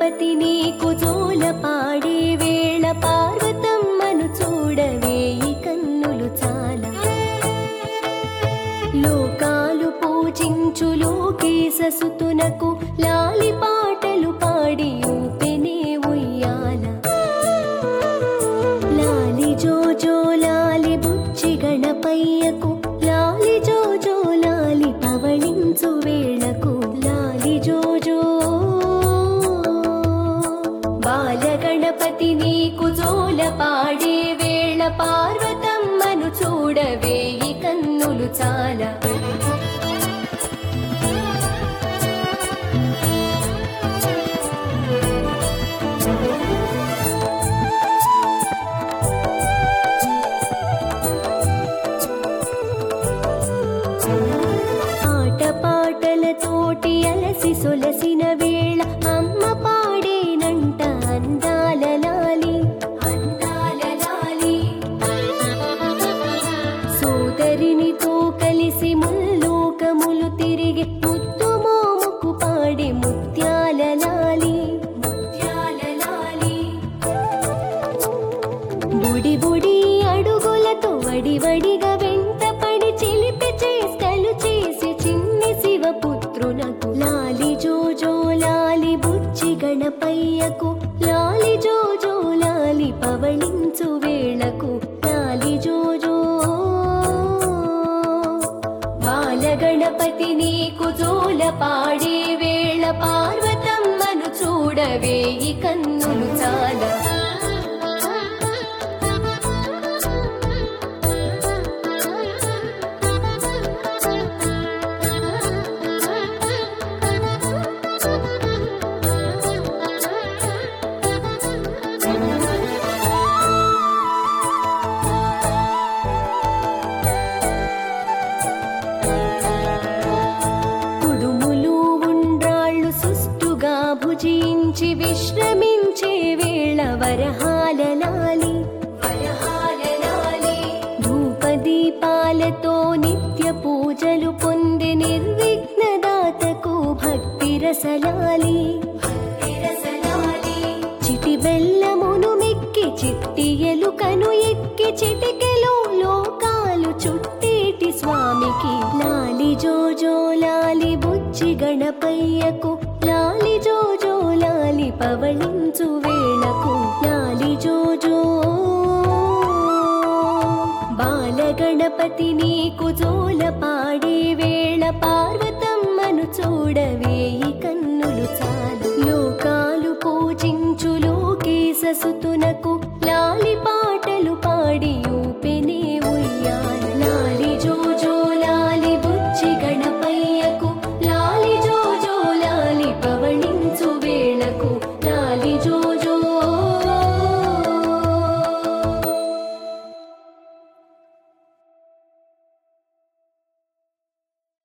బాలగణపతి నీకు జోల పాడే వేళ పార్వతమ్మను చూడవేయి కన్నులు చాలా లోకాలు పూజించు లోకేశసుతునకు లాలి పాటలు పాడి ఊపెనే ఉయ్యాల లాలి జో జో లాలి బుచ్చి గణపయ్యకు లాలి జో జో లాలి పవళించు వేళకు లాలి జో జో బాలగణపతి నీకు జోల పాడే వేళ పార్వతమ్మను చూడవేయి కన్నులు చాలా ఆట పాటలతోటి అలసి సొలసిన వేళ అమ్మ పాడేనంట అందాల లాలి అందాల లాలి సోదరినితో కలిసి ముల్లోకములు తిరిగి ముత్తు మోముకు పాడే ముత్యాల లాలి ముత్యాల లాలి బుడి బుడి అడుగులతో వడి వడిగా వెంట పడి చిలిపి చేష్టలు చేసి చిన్ని శివపుత్రునకు లాలి జో జో లాలి బుచ్చి గణపయ్యకు లాలి జో జో లాలి పవళించు వేళకు లాలి జో జో బాలగణపతి నీకు జోల పాడే వేళ పార్వతమ్మను చూడవేయి కన్నులు చాలా కుడుములు ఉండ్రాళ్ళు సుష్టుగా భుజించి విశ్రమించే వేళ వరహాల లాలి వరహాల లాలి ధూపదీపాలతో నిత్య పూజలు పొంది నిర్విఘ్నదాతకు భక్తి రసలాలి చిటి బెల్లమును మెక్కి చిట్టి ఎలుకను ఎక్కి చిటికెలో లోకాలు చుట్టేటి స్వామికి లాలి జో జో లాలి బుచ్చి గణపయ్యకు లాలి జో జో లాలి పవళించు వేళకు లాలి జో జో బాలగణపతి నీకు జోల పాడే వేళ పార్వతి